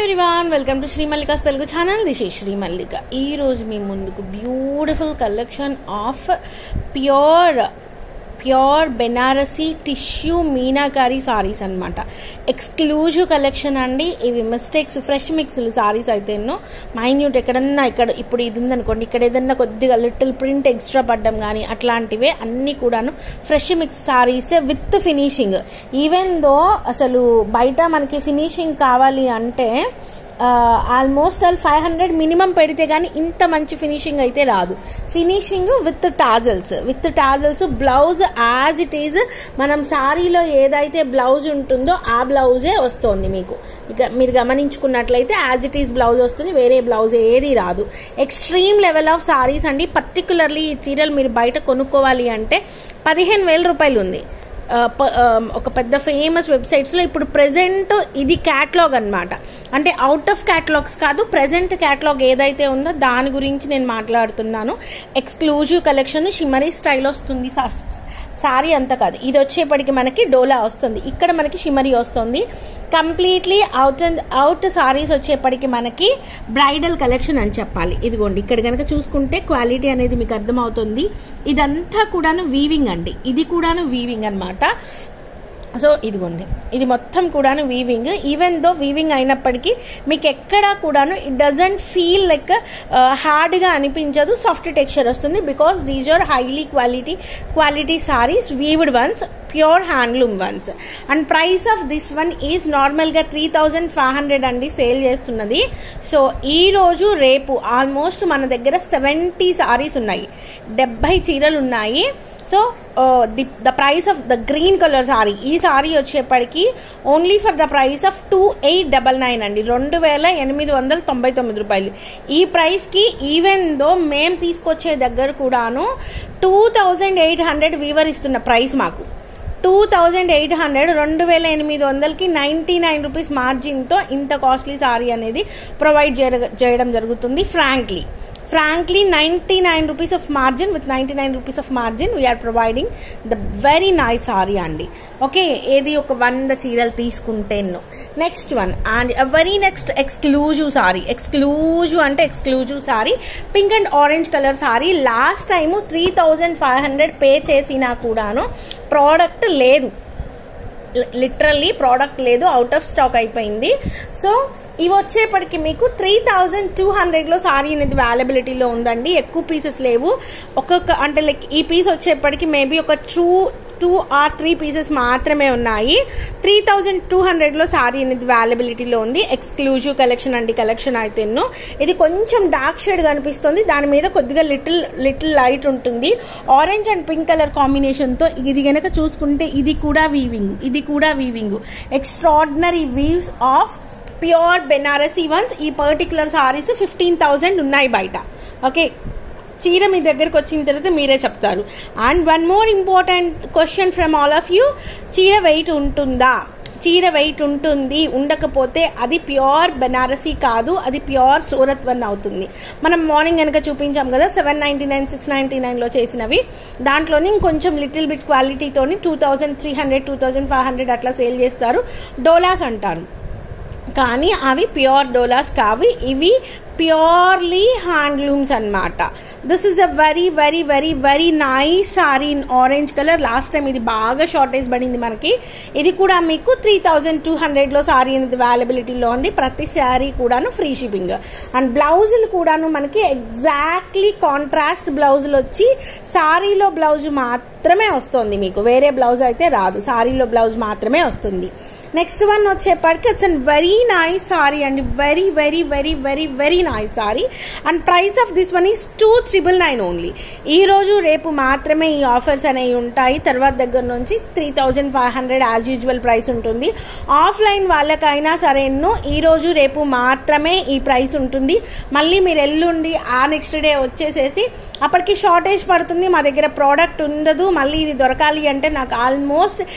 everyone welcome to Shri Mallika's Telugu channel this ఈ శ్రీ మల్లిక ఈరోజు మీ ముందుకు beautiful collection of pure pure Banarasi tissue meenakari sarees అనమాట ఎక్స్క్లూజివ్ కలెక్షన్ అండి ఇవి మిస్టేక్స్ ఫ్రెష్ మిక్స్డ్ సారీస్ అయితే ఎన్నో మైన్యూట్ ఎక్కడన్నా ఇక్కడ ఇప్పుడు ఇది ఉందనుకోండి ఇక్కడ ఏదన్నా కొద్దిగా లిటిల్ ప్రింట్ ఎక్స్ట్రా పడ్డం కానీ అట్లాంటివే అన్నీ కూడాను ఫ్రెష్ మిక్స్ సారీసే విత్ ఫినిషింగ్ ఈవెన్ దో అసలు బయట మనకి ఫినిషింగ్ కావాలి అంటే almost all five hundred minimum పెడితే కానీ ఇంత మంచి ఫినిషింగ్ అయితే రాదు finishing with tassels with tassels blouse as it is మనం శారీలో ఏదైతే బ్లౌజ్ ఉంటుందో ఆ బ్లౌజే వస్తుంది మీకు ఇక మీరు గమనించుకున్నట్లయితే యాజ్ ఇట్ ఈజ్ బ్లౌజ్ వస్తుంది వేరే బ్లౌజ్ ఏది రాదు ఎక్స్ట్రీమ్ లెవెల్ ఆఫ్ సారీస్ అండి పర్టికులర్లీ ఈ చీరలు మీరు బయట కొనుక్కోవాలి అంటే పదిహేను వేల రూపాయలు ఉంది ఒక పెద్ద ఫేమస్ వెబ్సైట్స్లో ఇప్పుడు ప్రజెంట్ ఇది క్యాట్లాగ్ అనమాట అంటే అవుట్ ఆఫ్ క్యాటలాగ్స్ కాదు ప్రజెంట్ క్యాటలాగ్ ఏదైతే ఉందో దాని గురించి నేను మాట్లాడుతున్నాను ఎక్స్క్లూజివ్ కలెక్షన్ షిమరీ స్టైల్ వస్తుంది సారీ అంతా కాదు ఇది వచ్చేప్పటికి మనకి డోలా వస్తుంది ఇక్కడ మనకి షిమరీ వస్తుంది completely out and out sarees వచ్చేప్పటికి మనకి బ్రైడల్ కలెక్షన్ అని చెప్పాలి ఇదిగోండి ఇక్కడ కనుక చూసుకుంటే క్వాలిటీ అనేది మీకు అర్థమవుతుంది ఇదంతా కూడాను వీవింగ్ అండి ఇది కూడాను వీవింగ్ అనమాట సో ఇదిగోండి ఇది మొత్తం కూడాను వీవింగ్ ఈవెన్ దో వీవింగ్ అయినప్పటికీ మీకు ఎక్కడా కూడాను ఇట్ డజంట్ ఫీల్ లైక్ హార్డ్గా అనిపించదు సాఫ్ట్ టెక్స్చర్ వస్తుంది because these are highly quality quality sarees weaved ones pure handloom ones and price of this one is నార్మల్గా త్రీ థౌజండ్ ఫైవ్ హండ్రెడ్ అండి sale చేస్తున్నది సో ఈరోజు రేపు ఆల్మోస్ట్ మన దగ్గర సెవెంటీ సారీస్ ఉన్నాయి డెబ్బై చీరలు ఉన్నాయి so the the price of the green colour saree ఈ సారీ వచ్చేప్పటికి only for the price of two eight double nine అండి రెండు వేల ఎనిమిది వందల తొంభై తొమ్మిది రూపాయలు ఈ ప్రైస్కి ఈవెన్ దో మేము తీసుకొచ్చే దగ్గర కూడాను two thousand eight hundred weaver ఇస్తున్న ప్రైస్ మాకు టూ థౌజండ్ ఎయిట్ హండ్రెడ్ రెండు వేల ఎనిమిది వందలకి నైంటీ నైన్ రూపీస్ మార్జిన్తో ఇంత కాస్ట్లీ సారీ అనేది ప్రొవైడ్ చేయడం జరుగుతుంది frankly frankly 99 rupees of margin with 99 rupees of margin we are providing the very nice saree అండి ఓకే ఏది ఒక వంద చీరలు తీసుకుంటేను next one and very next exclusive saree exclusive అంటే exclusive saree pink and orange colour saree last time three thousand five hundred pay చేసినా కూడాను product లేదు లిటరల్లీ ప్రోడక్ట్ లేదు అవుట్ ఆఫ్ స్టాక్ అయిపోయింది సో ఇవి వచ్చేప్పటికి మీకు త్రీ థౌజండ్ టూ హండ్రెడ్లో సారీ అనేది అవైలబిలిటీలో ఉందండి ఎక్కువ పీసెస్ లేవు ఒక్కొక్క అంటే లైక్ ఈ పీస్ వచ్చేప్పటికి మేబీ ఒక two two or three pieces మాత్రమే ఉన్నాయి త్రీ థౌజండ్ టూ హండ్రెడ్లో సారీ అనేది అవైలబిలిటీలో ఉంది ఎక్స్క్లూజివ్ కలెక్షన్ అండి కలెక్షన్ అయితే ఇది కొంచెం డార్క్ షేడ్ కనిపిస్తుంది దాని మీద కొద్దిగా లిటిల్ లిటిల్ లైట్ ఉంటుంది ఆరెంజ్ అండ్ పింక్ కలర్ కాంబినేషన్తో ఇది కనుక చూసుకుంటే ఇది కూడా వీవింగ్ ఇది కూడా weaving extraordinary weaves of pure Banarasi ones ఈ పర్టికులర్ సారీస్ ఫిఫ్టీన్ థౌజండ్ ఉన్నాయి బయట ఓకే చీర మీ దగ్గరకు వచ్చిన తర్వాత మీరే చెప్తారు and one more important question from all of you చీర వెయిట్ ఉంటుందా చీర వెయిట్ ఉంటుంది ఉండకపోతే అది ప్యూర్ బెనారసీ కాదు అది ప్యూర్ సూరత్ వన్ అవుతుంది మనం మార్నింగ్ కనుక చూపించాం కదా seven ninety nine six ninety నైన్లో చేసినవి దాంట్లోని ఇంకొంచెం లిటిల్ బిట్ క్వాలిటీతోని two thousand three hundred two thousand five hundred అట్లా సేల్ చేస్తారు డోలాస్ అంటారు కానీ అవి ప్యూర్ డోలాస్ కావి ఇవి ప్యూర్లీ హ్యాండ్లూమ్స్ అనమాట this is a very very very very nice saree in orange colour last time ఇది బాగా షార్టేజ్ పడింది మనకి ఇది కూడా మీకు త్రీ థౌజండ్ టూ హండ్రెడ్లో సారీ అనేది అవైలబిలిటీలో ఉంది ప్రతి శారీ కూడాను ఫ్రీ షిప్పింగ్ అండ్ బ్లౌజులు కూడాను మనకి ఎగ్జాక్ట్లీ కాంట్రాస్ట్ బ్లౌజులు వచ్చి సారీలో బ్లౌజ్ మాత్రమే వస్తుంది మీకు వేరే బ్లౌజ్ అయితే రాదు సారీలో బ్లౌజ్ మాత్రమే వస్తుంది నెక్స్ట్ వన్ వచ్చేప్పటికి it's an very nice saree అండి very very very very very nice saree and price of this one is two triple nine only ఈ రోజు రేపు మాత్రమే ఈ ఆఫర్స్ అనేవి ఉంటాయి తర్వాత దగ్గర నుంచి three thousand five hundred as usual price ఉంటుంది ఆఫ్లైన్ వాళ్ళకైనా సరే ఈ రోజు రేపు మాత్రమే ఈ ప్రైస్ ఉంటుంది మళ్ళీ మీరు ఎల్లుండి ఆ నెక్స్ట్ డే వచ్చేసేసి అప్పటికి షార్టేజ్ పడుతుంది మా దగ్గర ప్రోడక్ట్ ఉండదు మళ్ళీ ఇది దొరకాలి అంటే నాకు ఆల్మోస్ట్